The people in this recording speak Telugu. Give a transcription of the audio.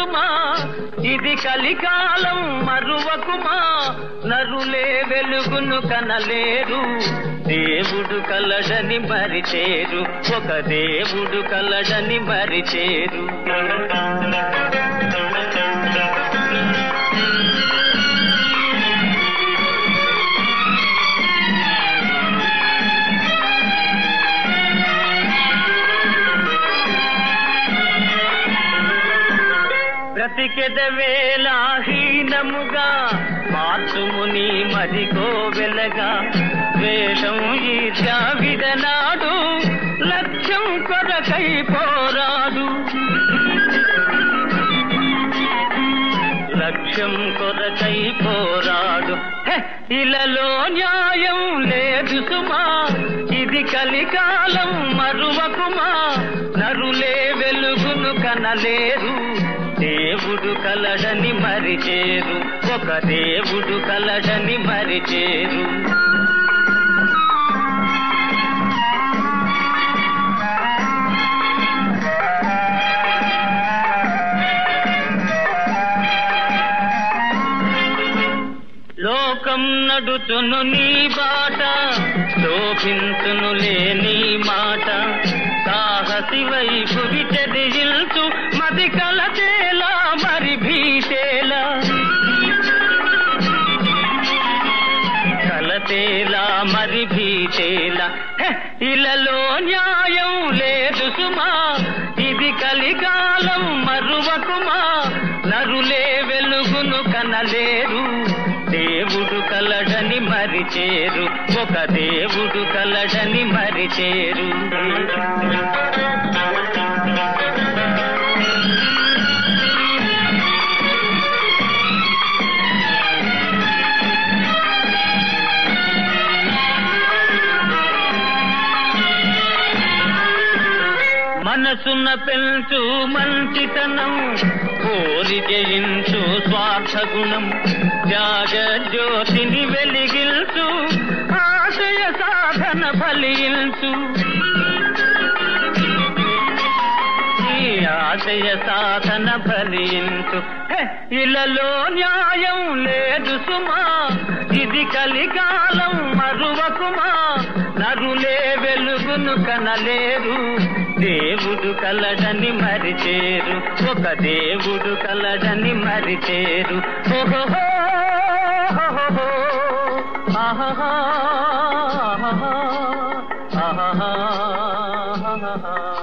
సుమా ఇది కలికాలం మరువకుమా నరులే వెలుగును కనలేరు దేవుడు కలడని మరిచేరు ఒక దేవుడు కలడని మరిచేరు బ్రతికెదవేలాహీనముగా మార్చుముని మదిగో వెలగా వేషం ఈర్ష్యా విడనాడు లక్ష్యం కొరకై పోరాడు లక్ష్యం కొరకై పోరాడు హె! ఇలలో న్యాయం లేదు సుమా ఇది కలికాలం మరువకుమా నరులే వెలుగును కనలేరు దేవుడు కలడని మరిచేరు ఒక దేవుడు కలడని మరిచేరు లోకం నడుచును నీ బాట శోభించును లేని మాట సాహసి వైపు విచదిల్చు మది కలతేలా మరి భీతేలా కలతేలా మరి భీతేలా హె! ఇలలో న్యాయం లేదు సుమా ఇది కలికాలం మరువకుమా నరులే వెలుగును కనలేరు దేవుడు కలడని మరిచేరు ఒక దేవుడు కలడని మరిచేరు మనసున పెంచు మంచితనం కోరి జయించు స్వార్థ గుణం త్యాగ జ్యోతిని వెలిగిల్చు ఆశయ సాధన ఫలించు ఈ ఆశయ సాధన ఫలించు హె! ఇలలో న్యాయం లేదు సుమా ఇది కలికాలం మరువకుమా నరులే వెలుగును కనలేరు దేవుడు కలడని మరిచేరు ఒక దేవుడు కలడని మరిచేరు ఓహో ఆహా ఆహా